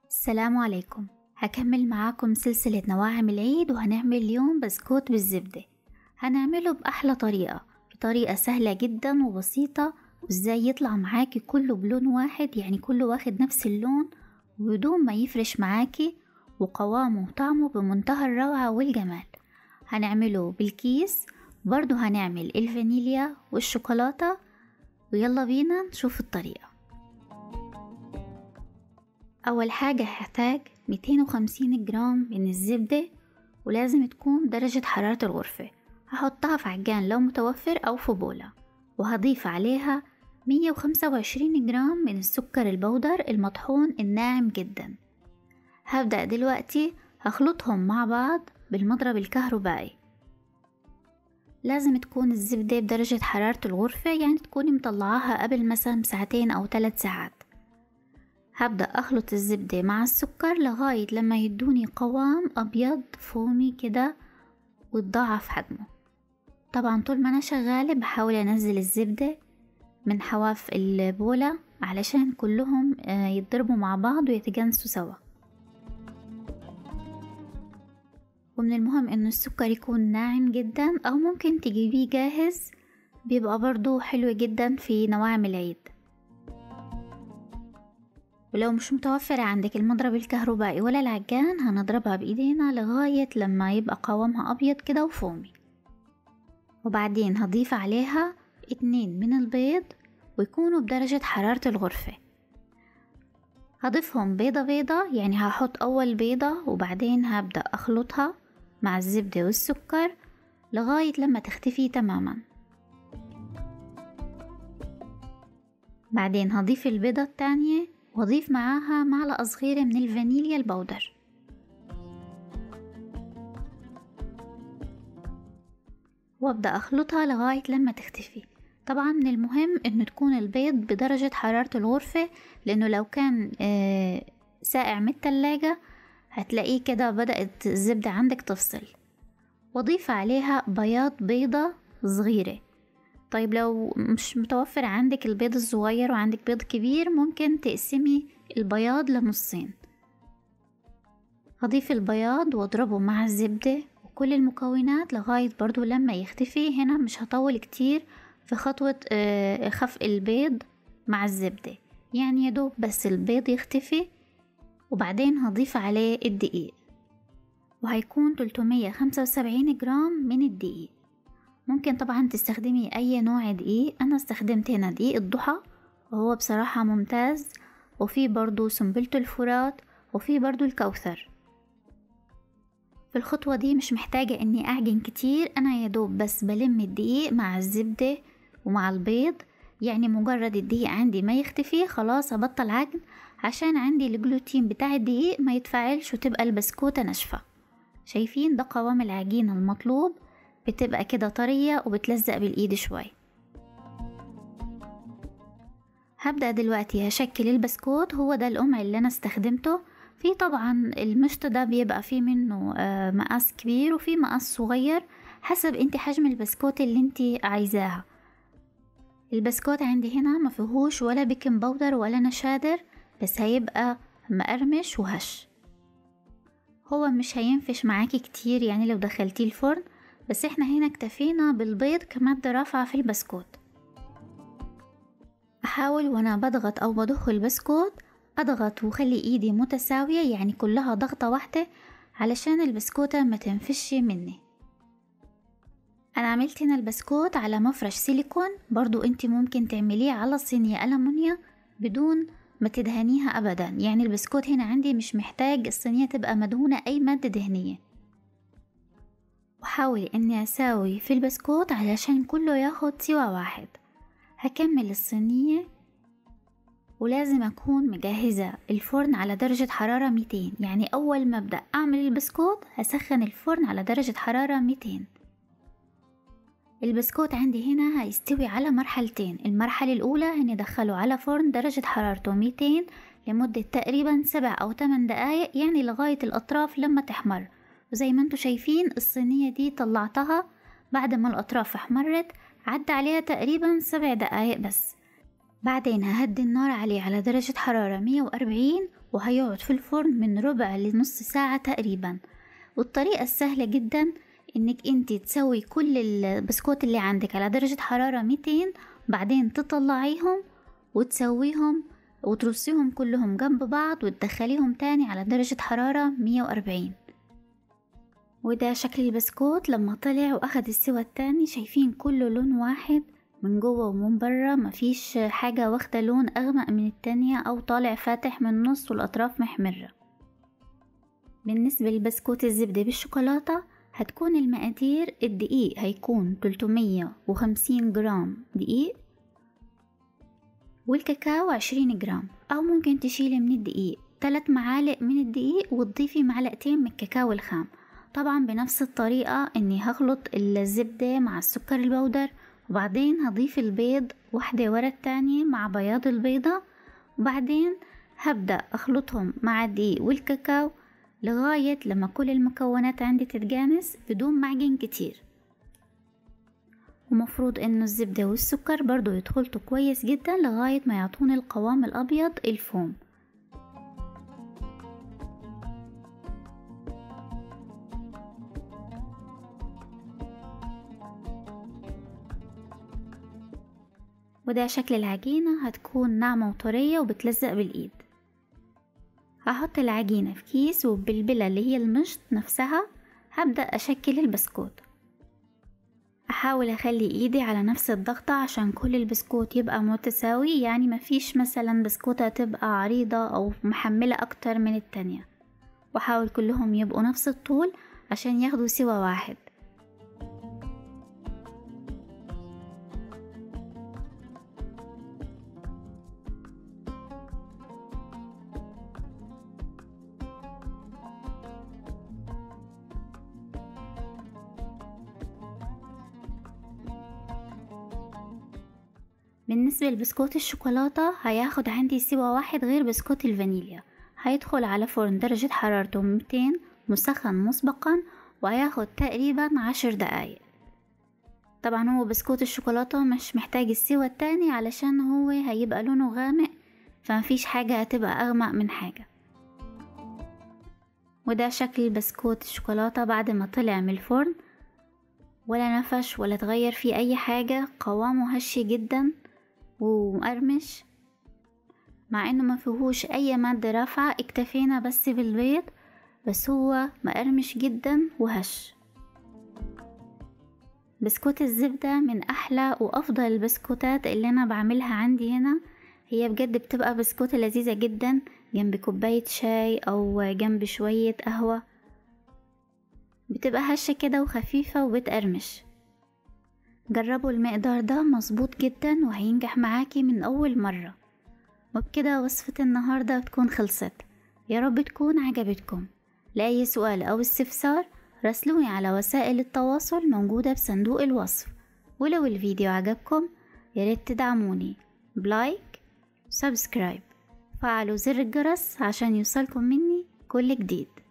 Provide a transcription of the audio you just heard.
السلام عليكم هكمل معاكم سلسلة نواعم العيد وهنعمل اليوم بسكوت بالزبدة هنعمله بأحلى طريقة بطريقة سهلة جدا وبسيطة وازاي يطلع معاكي كله بلون واحد يعني كله واخد نفس اللون وبدون ما يفرش معاكي وقوامه وطعمه بمنتهى الروعة والجمال هنعمله بالكيس برضو هنعمل الفانيليا والشوكولاتة ويلا بينا نشوف الطريقة أول حاجة هحتاج 250 جرام من الزبدة ولازم تكون درجة حرارة الغرفة هحطها في عجان لو متوفر أو في بولة وهضيف عليها 125 جرام من السكر البودر المطحون الناعم جدا هبدأ دلوقتي هخلطهم مع بعض بالمضرب الكهربائي لازم تكون الزبدة بدرجة حرارة الغرفة يعني تكوني مطلعاها قبل مثلا بساعتين أو ثلاث ساعات هبدأ أخلط الزبدة مع السكر لغاية لما يدوني قوام أبيض فومي كده ويتضاعف حجمه طبعا طول ما أنا شغالة بحاول أنزل الزبدة من حواف البولة علشان كلهم يتضربوا مع بعض ويتجانسوا سوا ومن المهم انه السكر يكون ناعم جدا او ممكن تجيبيه جاهز بيبقى برضو حلو جدا في نواعم العيد ولو مش متوفر عندك المضرب الكهربائي ولا العجان هنضربها بايدينا لغاية لما يبقى قوامها ابيض كده وفومي وبعدين هضيف عليها اتنين من البيض ويكونوا بدرجة حرارة الغرفة هضيفهم بيضة بيضة يعني هحط أول بيضة وبعدين هبدأ أخلطها مع الزبدة والسكر لغاية لما تختفي تماما بعدين هضيف البيضة التانية وأضيف معاها معلقة صغيرة من الفانيليا البودر وابدأ أخلطها لغاية لما تختفي طبعا من المهم انه تكون البيض بدرجة حرارة الغرفة لانه لو كان ساقع من التلاجة هتلاقيه كده بدأت الزبدة عندك تفصل وضيف عليها بياض بيضة صغيرة طيب لو مش متوفر عندك البيض الصغير وعندك بيض كبير ممكن تقسمي البياض لنصين هضيف البياض واضربه مع الزبدة وكل المكونات لغاية برضو لما يختفي هنا مش هطول كتير في خطوة خفق البيض مع الزبدة يعني يدوب بس البيض يختفي وبعدين هضيف عليه الدقيق وهيكون 375 جرام من الدقيق ممكن طبعا تستخدمي أي نوع دقيق أنا استخدمت هنا دقيق الضحى وهو بصراحة ممتاز وفي برضو سنبلة الفرات وفي برضو الكوثر في الخطوة دي مش محتاجة اني اعجن كتير انا يدوب بس بلم الدقيق مع الزبدة ومع البيض يعني مجرد الدقيق عندي ما يختفي خلاص ابطل عجن عشان عندي الجلوتين بتاع الدقيق ما يتفاعلش وتبقى البسكوتة ناشفة شايفين ده قوام العجينة المطلوب بتبقى كده طرية وبتلزق بالايد شوي هبدأ دلوقتي هشكل البسكوت هو ده القمع اللي انا استخدمته في طبعا المشط ده بيبقى فيه منه مقاس كبير وفي مقاس صغير حسب انت حجم البسكوت اللي انت عايزاها البسكوت عندي هنا ما فيهوش ولا بيكنج باودر ولا نشادر بس هيبقى مقرمش وهش هو مش هينفش معاكي كتير يعني لو دخلتيه الفرن بس احنا هنا اكتفينا بالبيض كمادة رافعة في البسكوت احاول وانا بضغط او بضخ البسكوت اضغط وخلي ايدي متساوية يعني كلها ضغطة واحدة علشان البسكوتة ما تنفش مني انا عملت هنا البسكوت على مفرش سيليكون برضو انت ممكن تعمليه على صينية ألمونيا بدون ما تدهنيها ابدا يعني البسكوت هنا عندي مش محتاج الصينية تبقى مدهونة اي مادة دهنية وحاولي اني اساوي في البسكوت علشان كله ياخد سوا واحد هكمل الصينية ولازم أكون مجهزة الفرن على درجة حرارة 200 يعني أول ما أبدأ أعمل البسكوت هسخن الفرن على درجة حرارة 200 البسكوت عندي هنا هيستوي على مرحلتين المرحلة الأولى هني دخله على فرن درجة حرارته 200 لمدة تقريبا سبع أو 8 دقايق يعني لغاية الأطراف لما تحمر وزي ما انتوا شايفين الصينية دي طلعتها بعد ما الأطراف احمرت عدى عليها تقريبا سبع دقايق بس بعدين ههدي النار عليه على درجة حرارة مية وأربعين وهيقعد في الفرن من ربع لنص ساعة تقريبا والطريقة السهلة جدا انك انتي تسوي كل البسكوت اللي عندك على درجة حرارة ميتين بعدين تطلعيهم وتسويهم وترصيهم كلهم جنب بعض وتدخليهم تاني على درجة حرارة مية وأربعين وده شكل البسكوت لما طلع واخد السوا التاني شايفين كله لون واحد من جوه ومن بره مفيش حاجة واخدة لون أغمق من التانية أو طالع فاتح من النص والأطراف محمرة بالنسبة للبسكوت الزبدة بالشوكولاتة هتكون المقادير الدقيق هيكون 350 جرام دقيق والكاكاو عشرين جرام أو ممكن تشيلي من الدقيق تلات معالق من الدقيق وتضيفي معلقتين من الكاكاو الخام طبعا بنفس الطريقة اني هخلط الزبدة مع السكر البودر وبعدين هضيف البيض واحدة ورا التانية مع بياض البيضة وبعدين هبدأ أخلطهم مع الدقيق والكاكاو لغاية لما كل المكونات عندي تتجانس بدون معجن كتير ومفروض انه الزبدة والسكر برضو يدخلتوا كويس جدا لغاية ما يعطوني القوام الأبيض الفوم وده شكل العجينة هتكون ناعمة وطرية وبتلزق بالإيد هحط العجينة في كيس وبالبلة اللي هي المشط نفسها هبدأ أشكل البسكوت أحاول أخلي إيدي على نفس الضغطة عشان كل البسكوت يبقى متساوي يعني مفيش مثلا بسكوتة تبقى عريضة أو محملة أكتر من التانية وأحاول كلهم يبقوا نفس الطول عشان ياخدوا سوا واحد بالنسبة لبسكوت الشوكولاتة هياخد عندي سوا واحد غير بسكوت الفانيليا هيدخل على فرن درجة حرارته ميتين مسخن مسبقا وهياخد تقريبا عشر دقايق طبعا هو بسكوت الشوكولاتة مش محتاج السوا التاني علشان هو هيبقى لونه غامق فمفيش حاجة هتبقى أغمق من حاجة وده شكل بسكوت الشوكولاتة بعد ما طلع من الفرن ولا نفش ولا تغير فيه أي حاجة قوامه هشي جدا ومقرمش مع انه ما فيهوش اي مادة رافعة اكتفينا بس بالبيض بس هو مقرمش جدا وهش بسكوت الزبدة من احلى وافضل البسكوتات اللي انا بعملها عندي هنا هي بجد بتبقى بسكوتة لذيذة جدا جنب كوباية شاي او جنب شوية قهوة بتبقى هشة كده وخفيفة وبتقرمش جربوا المقدار ده مظبوط جدا وهينجح معاكي من أول مرة وبكده وصفة النهاردة بتكون خلصت يا رب تكون عجبتكم لأي سؤال أو استفسار راسلوني على وسائل التواصل موجودة بصندوق الوصف ولو الفيديو عجبكم ياريت تدعموني بلايك سبسكرايب فعلوا زر الجرس عشان يوصلكم مني كل جديد